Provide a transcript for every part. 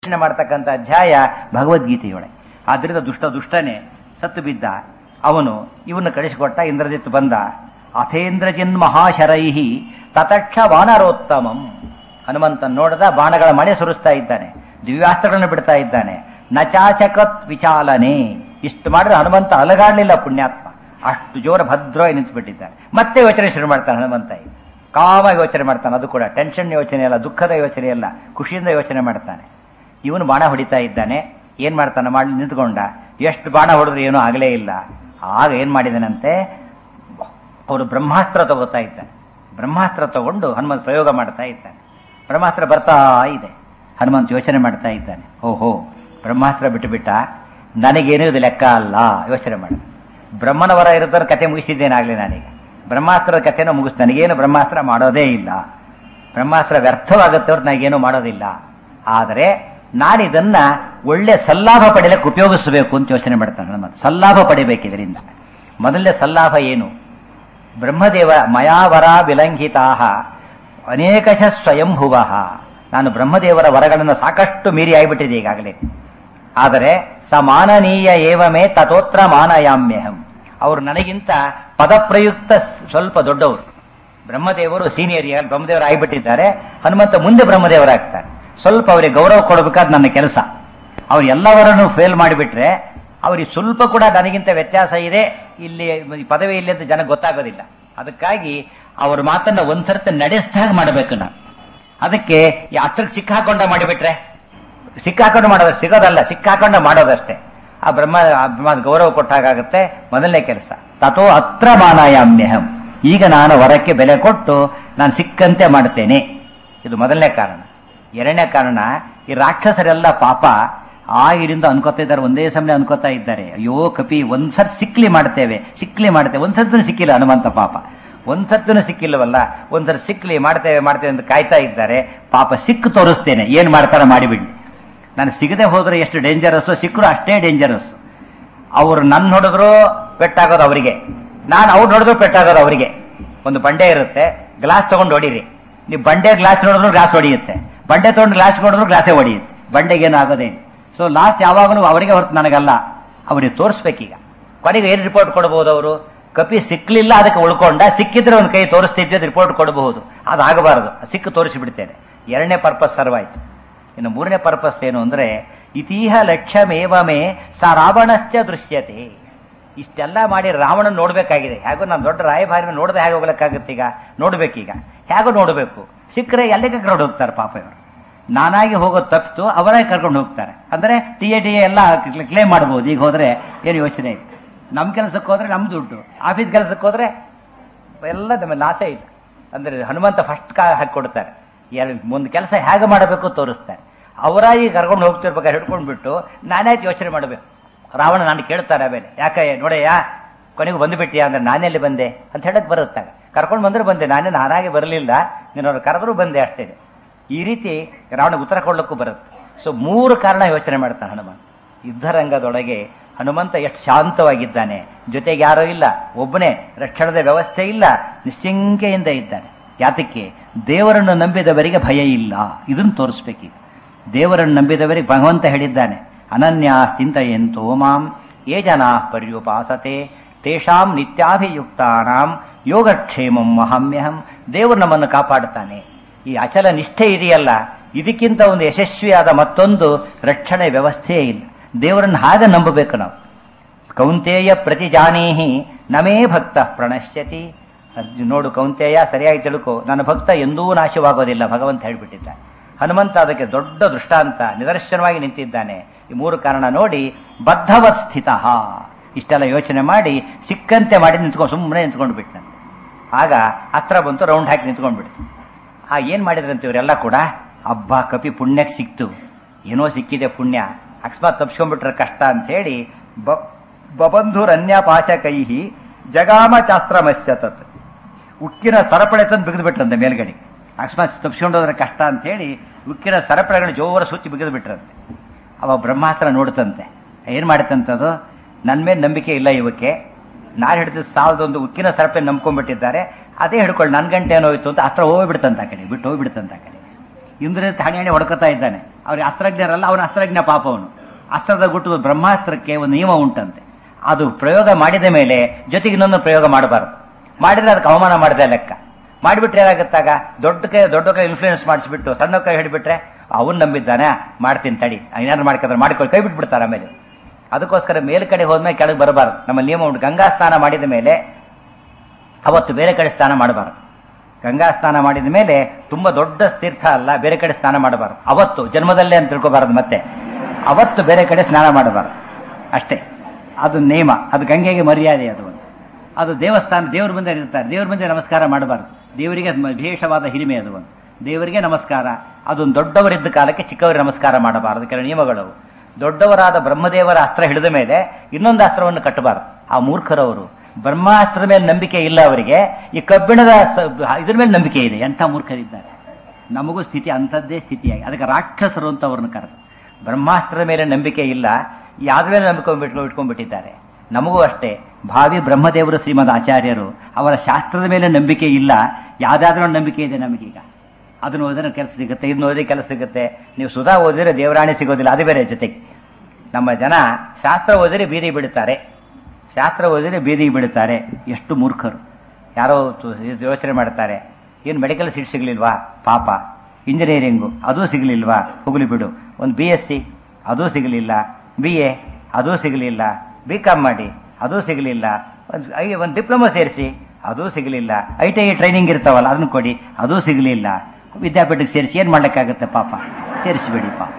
ಪ್ರಶ್ನೆ ಮಾಡ್ತಕ್ಕಂಥ ಅಧ್ಯಾಯ ಭಗವದ್ಗೀತೆಯೊಳಗೆ ಆದ್ರಿಂದ ದುಷ್ಟ ದುಷ್ಟನೇ ಸತ್ತು ಬಿದ್ದ ಅವನು ಇವನು ಕಳಿಸಿಕೊಟ್ಟ ಇಂದ್ರಜಿತ್ ಬಂದ ಅಥೇಂದ್ರಜಿನ್ ಮಹಾಶರೈಹಿ ತತಕ್ಷ ವಾನರೋತ್ತಮಂ ಹನುಮಂತ ನೋಡದ ಬಾಣಗಳ ಮಳೆ ಸುರಿಸ್ತಾ ಇದ್ದಾನೆ ದಿವ್ಯಾಸ್ತ್ರಗಳನ್ನು ಬಿಡ್ತಾ ಇದ್ದಾನೆ ನಚಾಚಕತ್ ವಿಚಾಲನೆ ಇಷ್ಟು ಮಾಡಿದ್ರೆ ಹನುಮಂತ ಅಲಗಾಡ್ಲಿಲ್ಲ ಪುಣ್ಯಾತ್ಮ ಅಷ್ಟು ಜೋರ ಭದ್ರವಾಗಿ ನಿಂತುಬಿಟ್ಟಿದ್ದಾನೆ ಮತ್ತೆ ಯೋಚನೆ ಶುರು ಮಾಡ್ತಾನೆ ಹನುಮಂತ ಈಗ ಕಾಮ ಯೋಚನೆ ಮಾಡ್ತಾನೆ ಅದು ಕೂಡ ಟೆನ್ಷನ್ ಯೋಚನೆ ಅಲ್ಲ ದುಃಖದ ಯೋಚನೆ ಅಲ್ಲ ಖುಷಿಯಿಂದ ಯೋಚನೆ ಮಾಡ್ತಾನೆ ಇವನು ಬಾಣ ಹೊಡಿತಾ ಇದ್ದಾನೆ ಏನ್ ಮಾಡ್ತಾನೆ ಮಾಡಿ ನಿಂತ್ಕೊಂಡ ಎಷ್ಟು ಬಾಣ ಹೊಡೆದ್ರೆ ಏನೂ ಆಗಲೇ ಇಲ್ಲ ಆಗ ಏನ್ ಮಾಡಿದನಂತೆ ಅವನು ಬ್ರಹ್ಮಾಸ್ತ್ರ ತಗೋತಾ ಇದ್ದಾನೆ ಬ್ರಹ್ಮಾಸ್ತ್ರ ತಗೊಂಡು ಹನುಮಂತ ಪ್ರಯೋಗ ಮಾಡ್ತಾ ಇದ್ದಾನೆ ಬ್ರಹ್ಮಾಸ್ತ್ರ ಬರ್ತಾ ಇದೆ ಹನುಮಂತ ಯೋಚನೆ ಮಾಡ್ತಾ ಇದ್ದಾನೆ ಓಹೋ ಬ್ರಹ್ಮಾಸ್ತ್ರ ಬಿಟ್ಟುಬಿಟ್ಟ ನನಗೇನು ಇದು ಲೆಕ್ಕ ಅಲ್ಲ ಯೋಚನೆ ಮಾಡ ಬ್ರಹ್ಮನ ವರ ಇರೋದ್ರ ಕತೆ ಮುಗಿಸಿದ್ದೇನಾಗಲಿ ನಾನೀಗ ಬ್ರಹ್ಮಾಸ್ತ್ರದ ಕಥೆನೂ ಮುಗಿಸ್ ನನಗೇನು ಬ್ರಹ್ಮಾಸ್ತ್ರ ಮಾಡೋದೇ ಇಲ್ಲ ಬ್ರಹ್ಮಾಸ್ತ್ರ ವ್ಯರ್ಥವಾಗುತ್ತೆ ಹೊರತು ನನಗೇನು ಮಾಡೋದಿಲ್ಲ ಆದರೆ ನಾನಿದನ್ನ ಒಳ್ಳೆ ಸಲ್ಲಾಭ ಪಡೆಯಲಿಕ್ಕೆ ಉಪಯೋಗಿಸಬೇಕು ಅಂತ ಯೋಚನೆ ಮಾಡ್ತಾನೆ ಹನುಮಂತ ಸಲ್ಲಾಭ ಪಡಿಬೇಕು ಇದರಿಂದ ಮೊದಲನೇ ಸಲ್ಲಾಭ ಏನು ಬ್ರಹ್ಮದೇವ ಮಯಾವರ ವಿಲಂಘಿತಾ ಅನೇಕಶ ಸ್ವಯಂಭುವ ನಾನು ಬ್ರಹ್ಮದೇವರ ವರಗಳನ್ನು ಸಾಕಷ್ಟು ಮೀರಿ ಆಗಿಬಿಟ್ಟಿದೆ ಈಗಾಗಲೇ ಆದರೆ ಸಮಾನನೀಯ ಏವಮೇ ತಥೋತ್ರ ಮಾನಯಾಮ್ಯಹಂ ಅವರು ನನಗಿಂತ ಪದಪ್ರಯುಕ್ತ ಸ್ವಲ್ಪ ದೊಡ್ಡವರು ಬ್ರಹ್ಮದೇವರು ಸೀನಿಯರ್ ಬ್ರಹ್ಮದೇವರು ಆಗಿಬಿಟ್ಟಿದ್ದಾರೆ ಹನುಮಂತ ಮುಂದೆ ಬ್ರಹ್ಮದೇವರಾಗ್ತಾರೆ ಸ್ವಲ್ಪ ಅವರಿಗೆ ಗೌರವ ಕೊಡಬೇಕಾದ ನನ್ನ ಕೆಲಸ ಅವ್ರು ಎಲ್ಲವರನ್ನು ಫೇಲ್ ಮಾಡಿಬಿಟ್ರೆ ಅವ್ರಿಗೆ ಸ್ವಲ್ಪ ಕೂಡ ನನಗಿಂತ ವ್ಯತ್ಯಾಸ ಇದೆ ಇಲ್ಲಿ ಈ ಪದವಿ ಇಲ್ಲಿ ಅಂತ ಜನ ಗೊತ್ತಾಗೋದಿಲ್ಲ ಅದಕ್ಕಾಗಿ ಅವ್ರ ಮಾತನ್ನ ಒಂದ್ಸರ್ತಿ ನಡೆಸಿದಾಗ ಮಾಡಬೇಕು ನಾನು ಅದಕ್ಕೆ ಈ ಅಸ್ತ್ರಕ್ಕೆ ಸಿಕ್ಕಾಕೊಂಡ ಮಾಡಿಬಿಟ್ರೆ ಸಿಕ್ಕಾಕೊಂಡು ಮಾಡೋದು ಸಿಗೋದಲ್ಲ ಸಿಕ್ಕಾಕೊಂಡ ಮಾಡೋದಷ್ಟೇ ಆ ಬ್ರಹ್ಮ ಆ ಬ್ರಹ್ಮ ಗೌರವ ಕೊಟ್ಟಾಗುತ್ತೆ ಮೊದಲನೇ ಕೆಲಸ ತಥೋ ಅತ್ರ ಮಾನಾಯಾಮ್ಯಹಂ ಈಗ ನಾನು ವರಕ್ಕೆ ಬೆಲೆ ಕೊಟ್ಟು ನಾನು ಸಿಕ್ಕಂತೆ ಮಾಡ್ತೇನೆ ಇದು ಮೊದಲನೇ ಕಾರಣ ಎರಡನೇ ಕಾರಣ ಈ ರಾಕ್ಷಸರೆಲ್ಲ ಪಾಪ ಆಗಿರಿಂದ ಅನ್ಕೋತಾ ಇದ್ದಾರೆ ಒಂದೇ ಸಮಯ ಅನ್ಕೋತಾ ಇದ್ದಾರೆ ಅಯ್ಯೋ ಕಪಿ ಒಂದ್ಸತ್ ಸಿಕ್ಲಿ ಮಾಡ್ತೇವೆ ಸಿಕ್ಲಿ ಮಾಡ್ತೇವೆ ಒಂದ್ಸತ್ತು ಸಿಕ್ಕಿಲ್ಲ ಹನುಮಂತ ಪಾಪ ಒಂದ್ಸತ್ತೂ ಸಿಕ್ಕಿಲ್ಲವಲ್ಲ ಒಂದ್ಸರಿ ಸಿಕ್ಲಿ ಮಾಡ್ತೇವೆ ಮಾಡ್ತೇವೆ ಅಂತ ಕಾಯ್ತಾ ಇದ್ದಾರೆ ಪಾಪ ಸಿಕ್ಕು ತೋರಿಸ್ತೇನೆ ಏನ್ ಮಾಡ್ತಾರ ಮಾಡಿಬಿಡಿ ನಾನು ಸಿಗದೆ ಹೋದ್ರೆ ಎಷ್ಟು ಡೇಂಜರಸ್ ಸಿಕ್ಕರು ಅಷ್ಟೇ ಡೇಂಜರಸ್ ಅವ್ರು ನನ್ನ ಹೊಡೆದ್ರು ಪೆಟ್ಟಾಗೋದು ಅವರಿಗೆ ನಾನು ಅವ್ರು ನೋಡಿದ್ರು ಪೆಟ್ಟಾಗೋದು ಅವರಿಗೆ ಒಂದು ಬಂಡೆ ಇರುತ್ತೆ ಗ್ಲಾಸ್ ತಗೊಂಡು ಹೊಡೀರಿ ನೀವು ಬಂಡೆ ಗ್ಲಾಸ್ ನೋಡಿದ್ರು ಗ್ಲಾಸ್ ಹೊಡೆಯುತ್ತೆ ಬಂಡೆ ತಗೊಂಡು ಗ್ಲಾಸ್ ನೋಡಿದ್ರು ಗ್ಲಾಸೇ ಹೊಡೆಯುತ್ತೆ ಬಂಡೆಗೇನು ಆಗೋದೇ ಸೊ ಲಾಸ್ ಯಾವಾಗಲೂ ಅವರಿಗೆ ಹೊರತು ನನಗಲ್ಲ ಅವರಿಗೆ ತೋರಿಸ್ಬೇಕೀಗ ಕೊನೆಗೆ ಏನು ರಿಪೋರ್ಟ್ ಕೊಡಬಹುದು ಅವರು ಕಪಿ ಸಿಕ್ಲಿಲ್ಲ ಅದಕ್ಕೆ ಉಳ್ಕೊಂಡ ಸಿಕ್ಕಿದ್ರೆ ಒಂದು ಕೈ ತೋರಿಸ್ತಿದ್ದೆ ರಿಪೋರ್ಟ್ ಕೊಡಬಹುದು ಅದು ಆಗಬಾರದು ಸಿಕ್ಕು ತೋರಿಸಿಬಿಡ್ತೇನೆ ಎರಡನೇ ಪರ್ಪಸ್ ಸರ್ವಾಯ್ತು ಇನ್ನು ಮೂರನೇ ಪರ್ಪಸ್ ಏನು ಅಂದ್ರೆ ಇತೀಹ ಲಕ್ಷ್ಯಮೇವಮೇ ಸ ರಾವಣಶ್ಚ ದೃಶ್ಯತೆ ಇಷ್ಟೆಲ್ಲ ಮಾಡಿ ರಾವಣ ನೋಡ್ಬೇಕಾಗಿದೆ ಹೇಗೋ ನಾನು ದೊಡ್ಡ ರಾಯಭಾರಿ ನೋಡದೆ ಹೇಗೆ ಹೋಗ್ಲಿಕ್ಕಾಗುತ್ತೆ ಈಗ ನೋಡ್ಬೇಕೀಗ ಹೇಗೋ ನೋಡಬೇಕು ಸಿಕ್ಕರೆ ಎಲ್ಲಿಗೆ ಕರ್ಕೊಂಡು ಹೋಗ್ತಾರೆ ಪಾಪ ಇವರು ನಾನಾಗಿ ಹೋಗೋದು ತಪ್ಪಿತು ಅವರಾಗಿ ಕರ್ಕೊಂಡು ಹೋಗ್ತಾರೆ ಅಂದ್ರೆ ಟಿ ಎ ಟಿ ಎ ಎಲ್ಲ ಕ್ಲೇಮ್ ಮಾಡ್ಬೋದು ಈಗ ಹೋದ್ರೆ ಏನು ಯೋಚನೆ ಇಲ್ಲ ನಮ್ಮ ಕೆಲಸಕ್ಕೆ ಹೋದ್ರೆ ನಮ್ಮ ದುಡ್ಡು ಆಫೀಸ್ ಕೆಲಸಕ್ಕೆ ಹೋದ್ರೆ ಎಲ್ಲ ನಮ್ಮ ಲಾಸೇ ಇಲ್ಲ ಅಂದ್ರೆ ಹನುಮಂತ ಫಸ್ಟ್ ಕಾ ಹಾಕಿ ಕೊಡ್ತಾರೆ ಎರಡು ಒಂದು ಕೆಲಸ ಹೇಗೆ ಮಾಡಬೇಕು ತೋರಿಸ್ತಾರೆ ಅವರಾಗಿ ಕರ್ಕೊಂಡು ಹೋಗ್ತಿರ್ಬೇಕಾದ್ರೆ ಹಿಡ್ಕೊಂಡು ಬಿಟ್ಟು ನಾನಾಯ್ತು ಯೋಚನೆ ಮಾಡಬೇಕು ರಾವಣ ನಾನು ಕೇಳ್ತಾರೆ ಆಮೇಲೆ ಯಾಕೆ ನೋಡಯ್ಯ ಕೊನೆಗೂ ಬಂದುಬಿಟ್ಟಿಯಾ ಅಂದ್ರೆ ನಾನೆಲ್ಲಿ ಬಂದೆ ಅಂತ ಹೇಳಕ್ ಬರುತ್ತಾಗ ಕರ್ಕೊಂಡು ಬಂದ್ರೆ ಬಂದೆ ನಾನೇ ನಾನಾಗಿ ಬರಲಿಲ್ಲ ನೀನವ್ರು ಕರೆದ್ರು ಬಂದೆ ಅಷ್ಟೇ ಈ ರೀತಿ ರಾವಣ ಉತ್ತರ ಕೊಡ್ಲಿಕ್ಕೂ ಬರುತ್ತೆ ಸೊ ಮೂರು ಕಾರಣ ಯೋಚನೆ ಮಾಡ್ತಾನೆ ಹನುಮಂತ ಯುದ್ಧರಂಗದೊಳಗೆ ಹನುಮಂತ ಎಷ್ಟು ಶಾಂತವಾಗಿದ್ದಾನೆ ಜೊತೆಗೆ ಯಾರೂ ಇಲ್ಲ ಒಬ್ಬನೇ ರಕ್ಷಣದ ವ್ಯವಸ್ಥೆ ಇಲ್ಲ ನಿಶ್ಚಿಂಕೆಯಿಂದ ಇದ್ದಾನೆ ಯಾತಕ್ಕೆ ದೇವರನ್ನು ನಂಬಿದವರಿಗೆ ಭಯ ಇಲ್ಲ ಇದನ್ನು ತೋರಿಸ್ಬೇಕೀಗ ದೇವರನ್ನು ನಂಬಿದವರಿಗೆ ಭಗವಂತ ಹೇಳಿದ್ದಾನೆ ಅನನ್ಯ ಚಿಂತೆಯಂತೋ ಮಾಂ ಯೇ ಜನ ಪರ್ಯುಪಾಸತೆ ತೇಷಾಂ ನಿತ್ಯಾಭಿಯುಕ್ತಾನಾಂ ಯೋಗಕ್ಷೇಮಂ ಮಹಾಮ್ಯಹಂ ದೇವರು ನಮ್ಮನ್ನು ಕಾಪಾಡುತ್ತಾನೆ ಈ ಅಚಲ ನಿಷ್ಠೆ ಇದೆಯಲ್ಲ ಇದಕ್ಕಿಂತ ಒಂದು ಯಶಸ್ವಿಯಾದ ಮತ್ತೊಂದು ರಕ್ಷಣೆ ವ್ಯವಸ್ಥೆಯೇ ಇಲ್ಲ ದೇವರನ್ನು ಹಾಗೆ ನಂಬಬೇಕು ನಾವು ಕೌಂತೇಯ ಪ್ರತಿಜಾನೀಹಿ ನಮೇ ಭಕ್ತ ಪ್ರಣಶ್ಯತಿ ಅರ್ಜುನ್ ನೋಡು ಕೌಂತೇಯ ಸರಿಯಾಗಿ ತಿಳ್ಕೊ ನನ್ನ ಭಕ್ತ ಎಂದೂ ನಾಶವಾಗೋದಿಲ್ಲ ಭಗವಂತ ಹೇಳಿಬಿಟ್ಟಿದ್ದ ಹನುಮಂತ ಅದಕ್ಕೆ ದೊಡ್ಡ ದೃಷ್ಟಾಂತ ನಿದರ್ಶನವಾಗಿ ನಿಂತಿದ್ದಾನೆ ಈ ಮೂರು ಕಾರಣ ನೋಡಿ ಬದ್ಧವತ್ ಸ್ಥಿತ ಇಷ್ಟೆಲ್ಲ ಯೋಚನೆ ಮಾಡಿ ಸಿಕ್ಕಂತೆ ಮಾಡಿ ನಿಂತ್ಕೊಂಡು ಸುಮ್ಮನೆ ನಿಂತ್ಕೊಂಡು ಬಿಟ್ಟಂತೆ ಆಗ ಅಸ್ತ್ರ ಬಂತು ರೌಂಡ್ ಹಾಕಿ ನಿಂತ್ಕೊಂಡು ಬಿಡ್ತು ಆ ಏನು ಮಾಡಿದ್ರಂತೆ ಇವರೆಲ್ಲ ಕೂಡ ಹಬ್ಬ ಕಪಿ ಪುಣ್ಯಕ್ಕೆ ಸಿಕ್ತು ಏನೋ ಸಿಕ್ಕಿದೆ ಪುಣ್ಯ ಅಕಸ್ಮಾತ್ ತಪ್ಸ್ಕೊಂಡ್ಬಿಟ್ರೆ ಕಷ್ಟ ಅಂತ ಹೇಳಿ ಬ ಬಬಂಧುರನ್ಯಪಾಶ ಕೈಹಿ ಜಗಾಮ ಚಾಸ್ತ್ರಮಶ್ಯ ತತ್ ಉಕ್ಕಿನ ಸರಪಳೆ ತಂದು ಬಿಗಿದು ಬಿಟ್ರಂತೆ ಮೇಲ್ಗಡೆ ಅಕಸ್ಮಾತ್ ತಪ್ಸ್ಕೊಂಡೋದ್ರೆ ಕಷ್ಟ ಅಂತ ಹೇಳಿ ಉಕ್ಕಿನ ಸರಪಳೆಗಳನ್ನ ಜೋರ ಸುಚ್ಚಿ ಬಿಗಿದು ಬಿಟ್ರಂತೆ ಅವ ಬ್ರಹ್ಮಾಸ್ತ್ರ ನೋಡುತ್ತಂತೆ ಏನು ಮಾಡುತ್ತಂತದು ನನ್ನ ಮೇಲೆ ನಂಬಿಕೆ ಇಲ್ಲ ಇವಕ್ಕೆ ನಾನು ಹಿಡಿದ ಸಾವಿರದ ಉಕ್ಕಿನ ಸರಪೆ ನಂಬ್ಕೊಂಡ್ಬಿಟ್ಟಿದ್ದಾರೆ ಅದೇ ಹಿಡ್ಕೊಳ್ಳಿ ನನ್ನ ಗಂಟೆ ಏನೋಯ್ತು ಅಂತ ಅಸ್ತ್ರ ಹೋಗ್ಬಿಡ್ತಂತ ಆ ಕಡೆ ಬಿಟ್ಟು ಹೋಗ್ಬಿಡ್ತಂತ ಆ ಕಡೆ ಇಂದ್ರಜಿತ್ ಹಣೆ ಹಣೆ ಹೊಡ್ಕೊತಾ ಇದ್ದಾನೆ ಅವ್ರಿಗೆ ಅಸ್ತ್ರಜ್ಞರಲ್ಲ ಅವನ ಅಸ್ತ್ರಜ್ಞ ಪಾಪ ಅವನು ಅಸ್ತ್ರದ ಗುಟ್ಟು ಬ್ರಹ್ಮಾಸ್ತ್ರಕ್ಕೆ ಒಂದು ನಿಯಮ ಉಂಟಂತೆ ಅದು ಪ್ರಯೋಗ ಮಾಡಿದ ಮೇಲೆ ಜೊತೆಗೆ ಇನ್ನೊಂದು ಪ್ರಯೋಗ ಮಾಡಬಾರದು ಮಾಡಿದ್ರೆ ಅದಕ್ಕೆ ಅವಮಾನ ಮಾಡಿದೆ ಲೆಕ್ಕ ಮಾಡಿಬಿಟ್ರೆ ಏನಾಗುತ್ತಾಗ ದೊಡ್ಡ ಕೈ ದೊಡ್ಡ ಕೈ ಇನ್ಫ್ಲೂಯೆನ್ಸ್ ಮಾಡಿಸ್ಬಿಟ್ಟು ಸಣ್ಣ ಕೈ ಹಿಡಿಬಿಟ್ರೆ ಅವನು ನಂಬಿದ್ದಾನೆ ಮಾಡ್ತೀನಿ ತಡಿ ಏನಾದ್ರು ಮಾಡ್ಕೊಂಡ್ರೆ ಮಾಡ್ಕೊಂಡು ಕೈ ಬಿಟ್ಬಿಡ್ತಾರೆ ಆಮೇಲೆ ಅದಕ್ಕೋಸ್ಕರ ಮೇಲ್ಕಡೆ ಹೋದ್ಮೇಲೆ ಕೆಳಗೆ ಬರಬಾರದು ನಮ್ಮ ನಿಯಮ ಉಂಟು ಗಂಗಾ ಸ್ನಾನ ಮಾಡಿದ ಮೇಲೆ ಅವತ್ತು ಬೇರೆ ಕಡೆ ಸ್ನಾನ ಮಾಡಬಾರದು ಗಂಗಾ ಸ್ನಾನ ಮಾಡಿದ ಮೇಲೆ ತುಂಬಾ ದೊಡ್ಡ ತೀರ್ಥ ಅಲ್ಲ ಬೇರೆ ಕಡೆ ಸ್ನಾನ ಮಾಡಬಾರದು ಅವತ್ತು ಜನ್ಮದಲ್ಲೇ ಅಂತ ತಿಳ್ಕೊಬಾರದು ಮತ್ತೆ ಅವತ್ತು ಬೇರೆ ಕಡೆ ಸ್ನಾನ ಮಾಡಬಾರದು ಅಷ್ಟೇ ಅದು ನಿಯಮ ಅದು ಗಂಗೆಗೆ ಮರ್ಯಾದೆ ಅದು ಒಂದು ಅದು ದೇವಸ್ಥಾನ ದೇವ್ರ ಮುಂದೆ ಇರ್ತಾರೆ ದೇವ್ರ ಮುಂದೆ ನಮಸ್ಕಾರ ಮಾಡಬಾರದು ದೇವರಿಗೆ ಅದು ವಿಶೇಷವಾದ ಹಿರಿಮೆ ಅದು ಒಂದು ದೇವರಿಗೆ ನಮಸ್ಕಾರ ಅದೊಂದು ದೊಡ್ಡವರಿದ್ದ ಕಾಲಕ್ಕೆ ಚಿಕ್ಕವರಿಗೆ ನಮಸ್ಕಾರ ಮಾಡಬಾರದು ಕೆಲವು ನಿಯಮಗಳು ದೊಡ್ಡವರಾದ ಬ್ರಹ್ಮದೇವರ ಅಸ್ತ್ರ ಹಿಡಿದ ಮೇಲೆ ಇನ್ನೊಂದು ಅಸ್ತ್ರವನ್ನು ಕಟ್ಟಬಾರದು ಆ ಮೂರ್ಖರವರು ಬ್ರಹ್ಮಾಸ್ತ್ರದ ಮೇಲೆ ನಂಬಿಕೆ ಇಲ್ಲ ಅವರಿಗೆ ಈ ಕಬ್ಬಿಣದ ಸ- ಇದ್ರ ಮೇಲೆ ನಂಬಿಕೆ ಇದೆ ಎಂಥ ಮೂರ್ಖರಿದ್ದಾರೆ ನಮಗೂ ಸ್ಥಿತಿ ಅಂಥದ್ದೇ ಸ್ಥಿತಿಯಾಗಿ ಅದಕ್ಕೆ ರಾಕ್ಷಸರು ಅಂತ ಅವ್ರನ್ನ ಕರೆದು ಬ್ರಹ್ಮಾಸ್ತ್ರದ ಮೇಲೆ ನಂಬಿಕೆ ಇಲ್ಲ ಯಾವ್ದ್ರ ಮೇಲೆ ನಂಬಿಕೆ ಬಿಟ್ಕೊಂಡು ಇಟ್ಕೊಂಡ್ಬಿಟ್ಟಿದ್ದಾರೆ ನಮಗೂ ಅಷ್ಟೇ ಭಾವಿ ಬ್ರಹ್ಮದೇವರು ಶ್ರೀಮದ್ ಆಚಾರ್ಯರು ಅವರ ಶಾಸ್ತ್ರದ ಮೇಲೆ ನಂಬಿಕೆ ಇಲ್ಲ ಯಾವುದಾದ್ರೂ ಒಂದು ನಂಬಿಕೆ ಇದೆ ನಮಗೀಗ ಅದನ್ನು ಓದಿದ್ರೆ ಕೆಲಸ ಸಿಗುತ್ತೆ ಇದನ್ನ ಓದಿದ್ರೆ ಕೆಲಸ ಸಿಗುತ್ತೆ ನೀವು ಸುಧಾ ಓದಿದ್ರೆ ದೇವರಾಣಿ ಸಿಗೋದಿಲ್ಲ ಅದು ಬೇರೆ ಜೊತೆಗೆ ನಮ್ಮ ಜನ ಶಾಸ್ತ್ರ ಓದಿದ್ರೆ ಬೀದಿ ಬಿಡುತ್ತಾರೆ ಶಾಸ್ತ್ರ ಓದಿದ್ರೆ ಬೀದಿಗೆ ಬಿಡುತ್ತಾರೆ ಎಷ್ಟು ಮೂರ್ಖರು ಯಾರೋ ತು- ಇದು ಯೋಚನೆ ಮಾಡ್ತಾರೆ ಏನು ಮೆಡಿಕಲ್ ಸೀಟ್ ಸಿಗಲಿಲ್ವಾ ಪಾಪ ಇಂಜಿನಿಯರಿಂಗು ಅದೂ ಸಿಗಲಿಲ್ವಾ ಹೋಗಲಿ ಬಿಡು ಒಂದು ಬಿ ಎಸ್ ಸಿ ಅದೂ ಸಿಗಲಿಲ್ಲ ಬಿ ಎ ಅದೂ ಸಿಗಲಿಲ್ಲ ಬಿ ಕಾಮ್ ಮಾಡಿ ಅದೂ ಸಿಗಲಿಲ್ಲ ಒಂದು ಐ ಒಂದು ಡಿಪ್ಲೊಮಾ ಸೇರಿಸಿ ಅದೂ ಸಿಗಲಿಲ್ಲ ಐ ಟಿ ಐ ಟ್ರೈನಿಂಗ್ ಇರ್ತಾವಲ್ಲ ಅದನ್ನು ಕೊಡಿ ಅದೂ ಸಿಗಲಿಲ್ಲ ವಿದ್ಯಾಪೀಠಕ್ಕೆ ಸೇರಿಸಿ ಏನು ಮಾಡ್ಲಿಕ್ಕಾಗುತ್ತೆ ಪಾಪ ಸೇರಿಸಿಬಿಡಿ ಪಾಪ